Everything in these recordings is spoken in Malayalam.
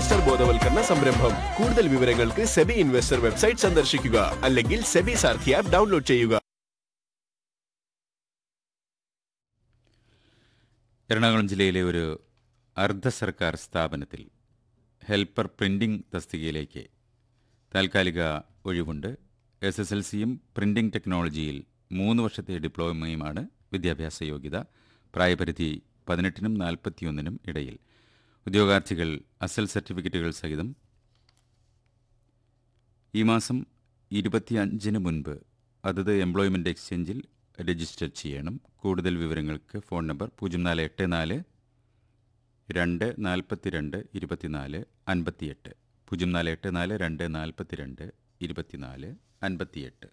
ഇൻവെസ്റ്റർ ബോധവൽക്കരണ സംരംഭം കൂടുതൽ വിവരങ്ങൾക്ക് സെബി ഇൻവെസ്റ്റർ വെബ്സൈറ്റ് സന്ദർശിക്കുക അല്ലെങ്കിൽ സെബി സാർഥി ആപ്പ് ഡൗൺലോഡ് ചെയ്യുക എറണാകുളം ജില്ലയിലെ ഒരു അർദ്ധ സർക്കാർ സ്ഥാപനത്തിൽ ഹെൽപ്പർ പ്രിന്റിംഗ് തസ്തികയിലേക്ക് താൽക്കാലിക ഒഴിവുണ്ട് എസ് എസ് എൽ സിയും പ്രിന്റിംഗ് ടെക്നോളജിയിൽ മൂന്ന് വർഷത്തെ ഡിപ്ലോമയുമാണ് വിദ്യാഭ്യാസ യോഗ്യത പ്രായപരിധി പതിനെട്ടിനും നാൽപ്പത്തിയൊന്നിനും ഇടയിൽ ഉദ്യോഗാർത്ഥികൾ അസൽ സർട്ടിഫിക്കറ്റുകൾ സഹിതം ഈ മാസം ഇരുപത്തിയഞ്ചിന് മുൻപ് അതത് എംപ്ലോയ്മെൻറ്റ് എക്സ്ചേഞ്ചിൽ രജിസ്റ്റർ ചെയ്യണം കൂടുതൽ വിവരങ്ങൾക്ക് ഫോൺ നമ്പർ പൂജ്യം നാല് എട്ട് നാല് രണ്ട് നാൽപ്പത്തിരണ്ട് ഇരുപത്തിനാല് അൻപത്തിയെട്ട് പൂജ്യം നാല് എട്ട് നാല് രണ്ട് നാൽപ്പത്തിരണ്ട് ഇരുപത്തിനാല് അൻപത്തിയെട്ട്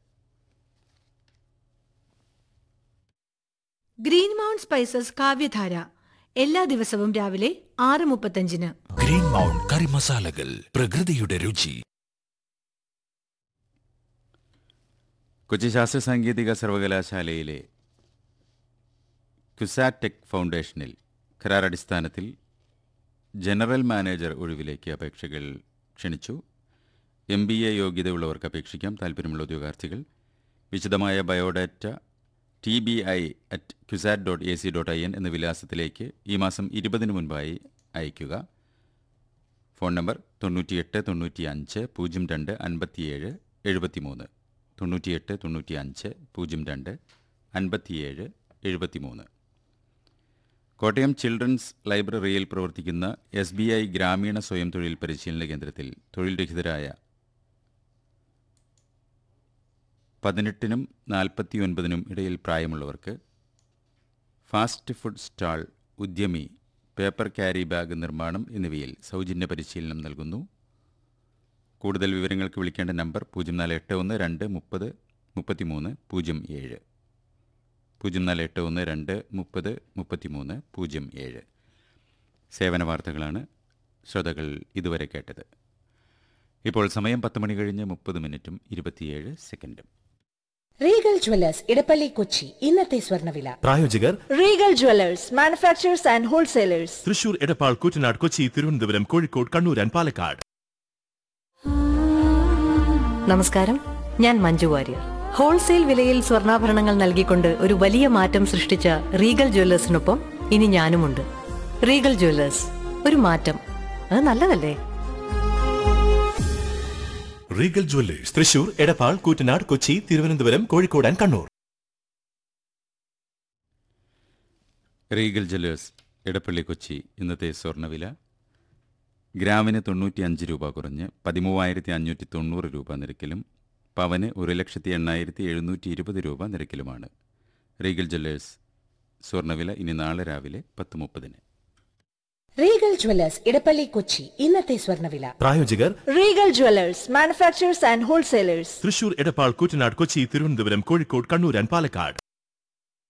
ഗ്രീൻ മൗണ്ട് സ്പൈസസ് കാവ്യധാര എല്ലാ ദിവസവും രാവിലെ ആറ് മുപ്പത്തഞ്ചിന് ഗ്രീൻ മൗണ്ട് കറി മസാലകൾ പ്രകൃതിയുടെ രുചി കൊച്ചി ശാസ്ത്ര സാങ്കേതിക സർവകലാശാലയിലെ ക്യുസാടെക് ഫൗണ്ടേഷനിൽ കരാറടിസ്ഥാനത്തിൽ ജനറൽ മാനേജർ ഒഴിവിലേക്ക് അപേക്ഷകൾ ക്ഷണിച്ചു എം ബി എ യോഗ്യതയുള്ളവർക്ക് അപേക്ഷിക്കാം താൽപ്പര്യമുള്ള ഉദ്യോഗാർത്ഥികൾ വിശദമായ biodata T B I at CUSAT dot A C dot I N എന്ന വിലാസത്തിലേക്ക് ഈ മാസം ഇരുപതിന് മുൻപായി അയയ്ക്കുക ഫോൺ നമ്പർ തൊണ്ണൂറ്റിയെട്ട് തൊണ്ണൂറ്റി അഞ്ച് പൂജ്യം രണ്ട് അൻപത്തിയേഴ് എഴുപത്തിമൂന്ന് തൊണ്ണൂറ്റിയെട്ട് തൊണ്ണൂറ്റി അഞ്ച് പൂജ്യം രണ്ട് അൻപത്തിയേഴ് എഴുപത്തിമൂന്ന് കോട്ടയം ചിൽഡ്രൻസ് ലൈബ്രറിയിൽ പ്രവർത്തിക്കുന്ന എസ് ബി ഐ ഗ്രാമീണ സ്വയം തൊഴിൽ പരിശീലന കേന്ദ്രത്തിൽ തൊഴിൽ രഹിതരായ പതിനെട്ടിനും നാൽപ്പത്തിയൊൻപതിനും ഇടയിൽ പ്രായമുള്ളവർക്ക് ഫാസ്റ്റ് ഫുഡ് സ്റ്റാൾ ഉദ്യമി പേപ്പർ ക്യാരി ബാഗ് നിർമ്മാണം എന്നിവയിൽ സൗജന്യ പരിശീലനം നൽകുന്നു കൂടുതൽ വിവരങ്ങൾക്ക് വിളിക്കേണ്ട നമ്പർ പൂജ്യം നാല് എട്ട് ഒന്ന് രണ്ട് മുപ്പത് മുപ്പത്തിമൂന്ന് പൂജ്യം ഏഴ് പൂജ്യം നാല് എട്ട് ഒന്ന് രണ്ട് മുപ്പത് മുപ്പത്തിമൂന്ന് പൂജ്യം ഏഴ് സേവന വാർത്തകളാണ് ശ്രോതാക്കൾ ഇതുവരെ കേട്ടത് ഇപ്പോൾ സമയം പത്ത് മണി കഴിഞ്ഞ് മുപ്പത് മിനിറ്റും ഇരുപത്തിയേഴ് സെക്കൻഡും റീഗൽ ജ്വല്ലേഴ്സ് ഇടപ്പള്ളി കൊച്ചി ഇന്നത്തെ സ്വർണ്ണവില പ്രായോജകർ Regal jewellers manufacturers and wholesalers Thrissur Edappal Koottanad Kochi Thiruvananthapuram Kozhikode Kannur and Palakkad നമസ്കാരം ഞാൻ മഞ്ജു വാര്യർ ഹോൾസെയിൽ വിലയിൽ സ്വർണ്ണാഭരണങ്ങൾ നൽകിക്കൊണ്ട് ഒരു വലിയ മാറ്റം സൃഷ്ടിച്ച റീഗൽ ജ്വല്ലേഴ്സിനൊപ്പം ഇനി ഞാനുമുണ്ട് റീഗൽ ജ്വല്ലേഴ്സ് ഒരു മാറ്റം അത് നല്ലതല്ലേ Regal jewellers Thrissur Edappal Koottanad Kochi Thiruvananthapuram Kozhikode and Kannur Regal jewellers Edappally Kochi ഇന്നത്തെ സ്വർണ്ണവില ഗ്രാമിന് തൊണ്ണൂറ്റി അഞ്ച് രൂപ കുറഞ്ഞ് പതിമൂവായിരത്തി അഞ്ഞൂറ്റി തൊണ്ണൂറ് രൂപ നിരക്കിലും പവന് ഒരു ലക്ഷത്തി എണ്ണായിരത്തി എഴുന്നൂറ്റി ഇരുപത് രൂപ നിരക്കിലുമാണ് റീഗൽ ജ്വല്ലേഴ്സ് സ്വർണ്ണവില ഇനി നാളെ രാവിലെ പത്ത് മുപ്പതിന് റീഗൽ ജ്വല്ലേഴ്സ് ഇടപ്പള്ളി കൊച്ചി ഇന്നത്തെ സ്വർണ്ണവില പ്രായോജകർ Regal jewellers manufacturers and wholesalers Thrissur Edappal Koottanad Kochi Thiruvananthapuram Kozhikode Kannur and Palakkad